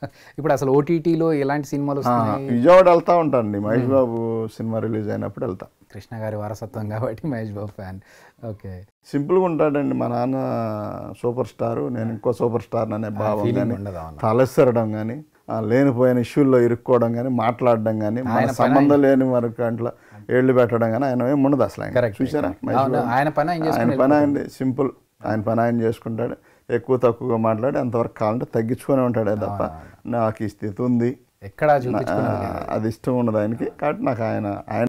ఇప్పుడు అసలు ఓటీటీలో ఎలాంటి సినిమాలు ఆ, వస్తున్నాయి విజయవాడ వెళ్తా ఉంటానండి మహేష్ బాబు సినిమా రిలీజ్ అయినప్పుడు వెళ్తా కృష్ణ గారి వారసత్వం కాబట్టి మహేష్ బాబు ఫ్యాన్ ఓకే సింపుల్గా ఉంటాడండి మా నాన్న సూపర్ స్టార్ నేను ఇంకో సూపర్ స్టార్ అనే భావం ఫీలింగ్ కానీ ఉండదు అవును తలెసరడం కానీ లేనిపోయిన ఇష్యూల్లో ఇరుక్కోవడం కానీ మాట్లాడడం కానీ మన ఆయన పని సంబంధం లేని వరకు అట్లా ఏళ్ళు పెట్టడం కానీ ఆయన ఏం ఉండదు అసలు ఆయన Correct. చూసారా మహేష్ అవును, బాబు? ఆయన పని ఆయన ఆయన చేసుకుని పని ఆయన సింపుల్ ఆయన పని ఆయన చేసుకుంటాడు ఎక్కువ తక్కువగా మాట్లాడి అంతవరకు కావాలంటే తగ్గించుకొని ఉంటాడే తప్ప నాకు ఈ స్థితి ఉంది ఎక్కడ చూపించుకున్నది ఆ, అది ఇష్టం ఉండదు ఆయనకి కాబట్టి నాకు ఆయన ఆయన